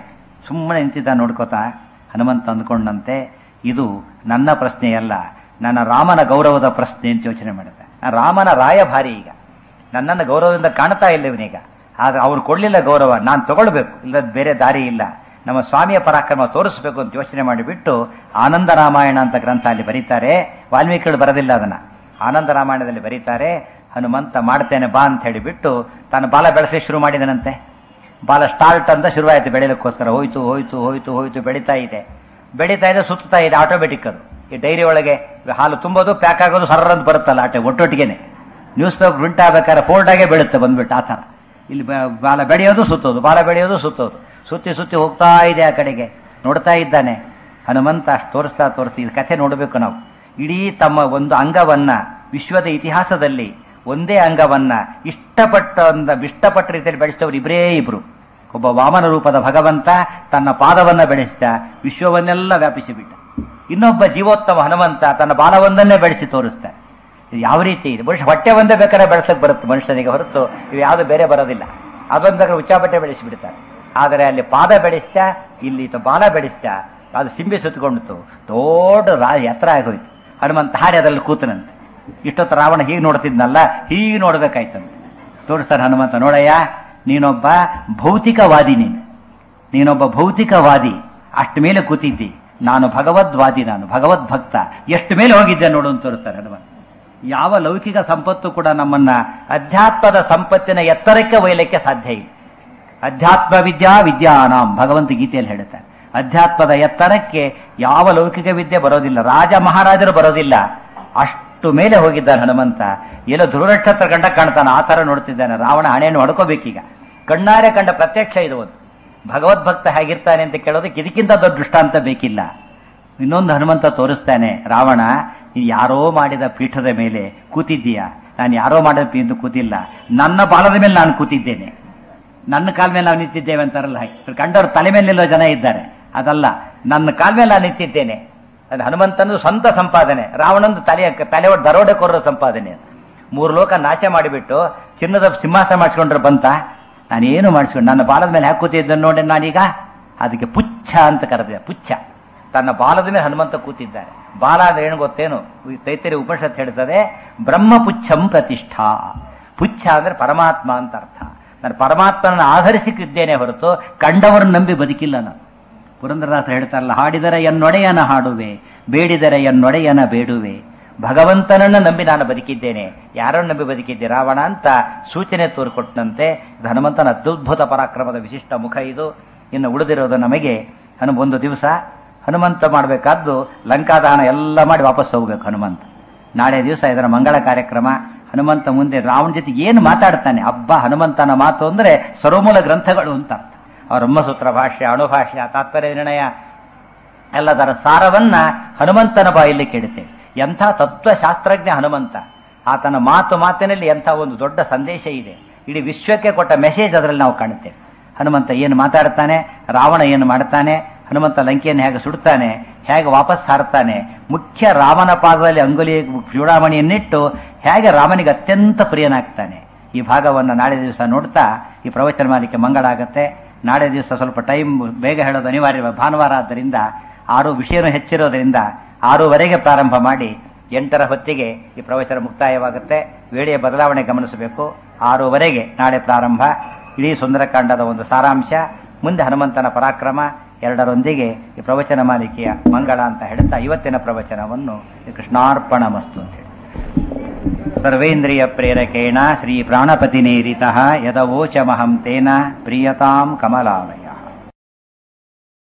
ಸುಮ್ಮನೆ ನಿಂತಿದ್ದ ನೋಡ್ಕೋತಾ ಹನುಮಂತ ಅಂದ್ಕೊಂಡಂತೆ ಇದು ನನ್ನ ಪ್ರಶ್ನೆಯಲ್ಲ ನನ್ನ ರಾಮನ ಗೌರವದ ಪ್ರಶ್ನೆ ಅಂತ ಯೋಚನೆ ಮಾಡಿದೆ ನಾನು ರಾಮನ ರಾಯಭಾರಿ ಈಗ ನನ್ನನ್ನು ಗೌರವದಿಂದ ಕಾಣ್ತಾ ಇಲ್ಲ ಇವನೀಗ ಆದ್ರೆ ಅವ್ರು ಕೊಡಲಿಲ್ಲ ಗೌರವ ನಾನು ತಗೊಳ್ಬೇಕು ಇಲ್ಲದ ಬೇರೆ ದಾರಿ ಇಲ್ಲ ನಮ್ಮ ಸ್ವಾಮಿಯ ಪರಾಕ್ರಮ ತೋರಿಸ್ಬೇಕು ಅಂತ ಯೋಚನೆ ಮಾಡಿಬಿಟ್ಟು ಆನಂದ ರಾಮಾಯಣ ಅಂತ ಗ್ರಂಥ ಅಲ್ಲಿ ಬರೀತಾರೆ ವಾಲ್ಮೀಕಿಗಳು ಬರೋದಿಲ್ಲ ಅದನ್ನ ಆನಂದ ರಾಮಾಯಣದಲ್ಲಿ ಬರೀತಾರೆ ಹನುಮಂತ ಮಾಡ್ತೇನೆ ಬಾ ಅಂತ ಹೇಳಿಬಿಟ್ಟು ತಾನು ಬಾಲ ಬೆಳೆಸಿ ಶುರು ಮಾಡಿದನಂತೆ ಬಾಲ ಸ್ಟಾರ್ಟ್ ಅಂತ ಶುರುವಾಯಿತು ಬೆಳೆಯೋದಕ್ಕೋಸ್ಕರ ಹೋಯ್ತು ಹೋಯ್ತು ಹೋಯ್ತು ಹೋಯ್ತು ಬೆಳೀತಾ ಇದೆ ಬೆಳೀತಾ ಇದೆ ಸುತ್ತಾ ಇದೆ ಆಟೋಮೆಟಿಕ್ ಅದು ಈ ಡೈರಿ ಒಳಗೆ ಹಾಲು ತುಂಬೋದು ಪ್ಯಾಕ್ ಆಗೋದು ಸರ್ರ ಅಂತ ಬರುತ್ತಲ್ಲ ಆಟೆ ಒಟ್ಟೊಟ್ಟಿಗೆನೆ ನ್ಯೂಸ್ ಪೇಪರ್ ಪ್ರಿಂಟ್ ಆಗ್ಬೇಕಾದ್ರೆ ಫೋಲ್ಡ್ ಆಗೇ ಬೀಳುತ್ತೆ ಬಂದ್ಬಿಟ್ಟು ಆ ಥರ ಇಲ್ಲಿ ಬ- ಬಾಲ ಬೆಳೆಯೋದು ಸುತ್ತೋದು ಬಾಲ ಬೆಳೆಯೋದು ಸುತ್ತೋದು ಸುತ್ತಿ ಸುತ್ತಿ ಹೋಗ್ತಾ ಇದೆ ಆ ಕಡೆಗೆ ನೋಡ್ತಾ ಇದ್ದಾನೆ ಹನುಮಂತ ಅಷ್ಟು ತೋರಿಸ್ತಾ ತೋರಿಸ್ತಾ ಇದು ಕಥೆ ನೋಡಬೇಕು ನಾವು ಇಡೀ ತಮ್ಮ ಒಂದು ಅಂಗವನ್ನ ವಿಶ್ವದ ಇತಿಹಾಸದಲ್ಲಿ ಒಂದೇ ಅಂಗವನ್ನ ಇಷ್ಟಪಟ್ಟ ಒಂದು ಇಷ್ಟಪಟ್ಟ ರೀತಿಯಲ್ಲಿ ಬೆಳೆಸಿದವರು ಇಬ್ಬರೇ ಇಬ್ರು ಒಬ್ಬ ವಾಮನ ರೂಪದ ಭಗವಂತ ತನ್ನ ಪಾದವನ್ನ ಬೆಳೆಸಿದ ವಿಶ್ವವನ್ನೆಲ್ಲ ವ್ಯಾಪಿಸಿಬಿಟ್ಟ ಇನ್ನೊಬ್ಬ ಜೀವೋತ್ತಮ ಹನುಮಂತ ತನ್ನ ಬಾಲವೊಂದನ್ನೇ ಬೆಳೆಸಿ ತೋರಿಸ್ತಾ ಇದು ಯಾವ ರೀತಿ ಇದೆ ಬಹುಶಃ ಹೊಟ್ಟೆ ಒಂದೇ ಬೇಕಾದ್ರೆ ಬೆಳೆಸಕ್ಕೆ ಬರುತ್ತೆ ಮನುಷ್ಯನಿಗೆ ಹೊರತು ಇವು ಯಾವುದು ಬೇರೆ ಬರೋದಿಲ್ಲ ಅದೊಂದಾಗ ಉಚ್ಚಾಪಟ್ಟೆ ಬೆಳೆಸಿಬಿಡ್ತಾರೆ ಆದರೆ ಅಲ್ಲಿ ಪಾದ ಬೆಳೆಸ್ತಾ ಇಲ್ಲಿ ತ- ಬಾಲ ಬೆಳೆಸ್ತಾ ಅದು ಸಿಂಬಿ ಸುತ್ತಕೊಂಡಿತು ದೊಡ್ಡ ರಾ ಎತ್ತರ ಆಗೋಯ್ತು ಹನುಮಂತ ಹಾರಿ ಅದರಲ್ಲಿ ಕೂತನಂತೆ ಇಷ್ಟೊತ್ತು ರಾವಣ ಹೀಗೆ ನೋಡ್ತಿದ್ನಲ್ಲ ಹೀಗೆ ನೋಡ್ಬೇಕಾಯ್ತಂತೆ ತೋರಿಸ್ತಾನೆ ಹನುಮಂತ ನೋಡಯ್ಯ ನೀನೊಬ್ಬ ಭೌತಿಕವಾದಿ ನೀನು ನೀನೊಬ್ಬ ಭೌತಿಕವಾದಿ ಅಷ್ಟು ಮೇಲೆ ಕೂತಿದ್ದಿ ನಾನು ಭಗವದ್ವಾದಿ ನಾನು ಭಗವದ್ಭಕ್ತ ಎಷ್ಟು ಮೇಲೆ ಹೋಗಿದ್ದೆ ನೋಡು ಅಂತ ತೋರಿಸ್ತಾರೆ ಹನುಮಂತ ಯಾವ ಲೌಕಿಕ ಸಂಪತ್ತು ಕೂಡ ನಮ್ಮನ್ನ ಅಧ್ಯಾತ್ಮದ ಸಂಪತ್ತಿನ ಎತ್ತರಕ್ಕೆ ಒಯ್ಯಲಿಕ್ಕೆ ಸಾಧ್ಯ ಇಲ್ಲ ಅಧ್ಯಾತ್ಮ ವಿದ್ಯಾ ವಿದ್ಯಾನಾಂ ಭಗವಂತ ಗೀತೆಯಲ್ಲಿ ಹೇಳುತ್ತಾರೆ ಅಧ್ಯಾತ್ಮದ ಎತ್ತರಕ್ಕೆ ಯಾವ ಲೌಕಿಕ ವಿದ್ಯೆ ಬರೋದಿಲ್ಲ ರಾಜ ಮಹಾರಾಜರು ಬರೋದಿಲ್ಲ ಅಷ್ಟು ಮೇಲೆ ಹೋಗಿದ್ದಾನೆ ಹನುಮಂತ ಎಲ್ಲೋ ಧ್ರುವನಕ್ಷತ್ರ ಕಂಡ ಕಾಣ್ತಾನೆ ಆ ಥರ ನೋಡ್ತಿದ್ದಾನೆ ರಾವಣ ಹಣೆಯನ್ನು ಹೊಡ್ಕೋಬೇಕೀಗ ಕಣ್ಣಾರೆ ಕಂಡ ಪ್ರತ್ಯಕ್ಷ ಇದು ಒಂದು ಭಗವದ್ಭಕ್ತ ಹೇಗಿರ್ತಾನೆ ಅಂತ ಕೇಳೋದಕ್ಕೆ ಇದಕ್ಕಿಂತ ದೊಡ್ಡ ದೃಷ್ಟಾಂತ ಬೇಕಿಲ್ಲ ಇನ್ನೊಂದು ಹನುಮಂತ ತೋರಿಸ್ತಾನೆ ರಾವಣ ನೀನು ಯಾರೋ ಮಾಡಿದ ಪೀಠದ ಮೇಲೆ ಕೂತಿದ್ದೀಯ ನಾನು ಯಾರೋ ಮಾಡಿದ ಪೀಠ ಕೂತಿಲ್ಲ ನನ್ನ ಬಾಲದ ಮೇಲೆ ನಾನು ಕೂತಿದ್ದೇನೆ ನನ್ನ ಕಾಲ ಮೇಲೆ ನಾವು ನಿಂತಿದ್ದೇವೆ ಅಂತಾರಲ್ಲ ಹಾಗೆ ಕಂಡವ್ರು ತಲೆ ಮೇಲೆ ನಿಲ್ಲೋ ಜನ ಇದ್ದಾರೆ ಅದಲ್ಲ ನನ್ನ ಕಾಲ ಮೇಲೆ ನಾನು ನಿಂತಿದ್ದೇನೆ ಅದು ಹನುಮಂತನ ಸ್ವಂತ ಸಂಪಾದನೆ ರಾವಣಂದು ತಲೆ ತಲೆ ಒಟ್ಟು ದರೋಡೆಕೋರರ ಸಂಪಾದನೆ ಅದು. ಮೂರು ಲೋಕ ನಾಶ ಮಾಡಿಬಿಟ್ಟು ಚಿನ್ನದ ಸಿಂಹಾಸನ ಮಾಡಿಸ್ಕೊಂಡ್ರೆ ಬಂತ ನಾನೇನು ಮಾಡಿಸ್ಕೊಂಡು ನನ್ನ ಬಾಲದ ಮೇಲೆ ಹಾಕಿ ಕೂತಿದ್ದನ್ನು ನೋಡಿ ನಾನೀಗ ಅದಕ್ಕೆ ಪುಚ್ಛ ಅಂತ ಕರೆದಿದೆ ಪುಚ್ಛ ತನ್ನ ಬಾಲದ ಮೇಲೆ ಹನುಮಂತ ಕೂತಿದ್ದಾರೆ ಬಾಲ ಅಂದ್ರೆ ಏನು ಗೊತ್ತೇನು ಈ ತೈತರಿ ಉಪನಿಷತ್ ಹೇಳ್ತದೆ ಬ್ರಹ್ಮಪುಚ್ಛಂ ಪ್ರತಿಷ್ಠಾ ಪುಚ್ಛ ಅಂದ್ರೆ ಪರಮಾತ್ಮ ಅಂತ ಅರ್ಥ ನಾನು ಪರಮಾತ್ಮನನ್ನು ಆಧರಿಸಿದ್ದೇನೆ ಹೊರತು ಕಂಡವರನ್ನು ನಂಬಿ ಬದುಕಿಲ್ಲ ನಾನು ಪುರಂದರದಾಸರು ಹೇಳ್ತಾರಲ್ಲ ಹಾಡಿದರೆ ಎನ್ನೊಡೆಯನ ಹಾಡುವೆ ಬೇಡಿದರೆ ಎನ್ನೊಡೆಯನ ಬೇಡುವೆ ಭಗವಂತನನ್ನು ನಂಬಿ ನಾನು ಬದುಕಿದ್ದೇನೆ ಯಾರನ್ನು ನಂಬಿ ಬದುಕಿದ್ದೆ ರಾವಣ ಅಂತ ಸೂಚನೆ ತೋರಿಕೊಟ್ಟಂತೆ ಇದು ಹನುಮಂತನ ಅತ್ಯದ್ಭುತ ಪರಾಕ್ರಮದ ವಿಶಿಷ್ಟ ಮುಖ ಇದು ಇನ್ನು ಉಳಿದಿರೋದು ನಮಗೆ ಹನು ಒಂದು ದಿವಸ ಹನುಮಂತ ಮಾಡಬೇಕಾದ್ದು ಲಂಕಾದಹನ ಎಲ್ಲ ಮಾಡಿ ವಾಪಸ್ ಹೋಗ್ಬೇಕು ಹನುಮಂತ ನಾಳೆ ದಿವಸ ಇದರ ಮಂಗಳ ಕಾರ್ಯಕ್ರಮ ಹನುಮಂತ ಮುಂದೆ ರಾವಣ ಜೊತೆ ಏನು ಮಾತಾಡ್ತಾನೆ ಹಬ್ಬ ಹನುಮಂತನ ಮಾತು ಅಂದ್ರೆ ಸರ್ವಮೂಲ ಗ್ರಂಥಗಳು ಅಂತ ಅರ್ಥ. ಅವರ ಬ್ರಹ್ಮಸೂತ್ರ ಭಾಷ್ಯ ಅಣುಭಾಷ್ಯ ತಾತ್ಪರ್ಯ ನಿರ್ಣಯ ಎಲ್ಲದರ ಸಾರವನ್ನ ಹನುಮಂತನ ಬಾಯಲ್ಲಿ ಕೇಳುತ್ತೇವೆ ಎಂಥ ತತ್ವಶಾಸ್ತ್ರಜ್ಞ ಹನುಮಂತ ಆತನ ಮಾತು ಮಾತಿನಲ್ಲಿ ಎಂಥ ಒಂದು ದೊಡ್ಡ ಸಂದೇಶ ಇದೆ ಇಡೀ ವಿಶ್ವಕ್ಕೆ ಕೊಟ್ಟ ಮೆಸೇಜ್ ಅದರಲ್ಲಿ ನಾವು ಕಾಣುತ್ತೇವೆ ಹನುಮಂತ ಏನು ಮಾತಾಡ್ತಾನೆ ರಾವಣ ಏನು ಮಾಡ್ತಾನೆ ಹನುಮಂತ ಲಂಕೆಯನ್ನು ಹೇಗೆ ಸುಡ್ತಾನೆ ಹೇಗೆ ವಾಪಸ್ ಹಾರ್ತಾನೆ ಮುಖ್ಯ ರಾಮನ ಪಾದದಲ್ಲಿ ಅಂಗುಲಿ ಚೂಡಾಮಣಿಯನ್ನಿಟ್ಟು ಹೇಗೆ ರಾಮನಿಗೆ ಅತ್ಯಂತ ಪ್ರಿಯನಾಗ್ತಾನೆ ಈ ಭಾಗವನ್ನು ನಾಳೆ ದಿವಸ ನೋಡ್ತಾ ಈ ಪ್ರವಚನ ಮಾಡಲಿಕ್ಕೆ ಮಂಗಳ ಆಗತ್ತೆ ನಾಳೆ ದಿವಸ ಸ್ವಲ್ಪ ಟೈಮ್ ಬೇಗ ಹೇಳೋದು ಅನಿವಾರ್ಯ ಭಾನುವಾರ ಆದ್ದರಿಂದ ಆರು ವಿಷಯನೂ ಹೆಚ್ಚಿರೋದ್ರಿಂದ ಆರೂವರೆಗೆ ಪ್ರಾರಂಭ ಮಾಡಿ ಎಂಟರ ಹೊತ್ತಿಗೆ ಈ ಪ್ರವಚನ ಮುಕ್ತಾಯವಾಗುತ್ತೆ ವೇಳೆಯ ಬದಲಾವಣೆ ಗಮನಿಸಬೇಕು ಆರೂವರೆಗೆ ನಾಳೆ ಪ್ರಾರಂಭ ಇಡೀ ಸುಂದರಕಾಂಡದ ಒಂದು ಸಾರಾಂಶ ಮುಂದೆ ಹನುಮಂತನ ಪರಾಕ್ರಮ ಎರಡರೊಂದಿಗೆ ಈ ಪ್ರವಚನ ಮಾಲಿಕೆಯ ಮಂಗಳ ಅಂತ ಹೇಳುತ್ತಾ ಇವತ್ತಿನ ಪ್ರವಚನವನ್ನು ಕೃಷ್ಣಾರ್ಪಣ ಮಸ್ತು ಅಂತ ಹೇಳಿ ಸರ್ವೇಂದ್ರಿಯ ಪ್ರೇರಕೇಣ ಶ್ರೀ ಪ್ರಾಣಪತಿನೇರಿತಃ ಯದವೋಚಮಹಂ ತೇನ ಪ್ರಿಯತಾಂ ಕಮಲಾಲಯ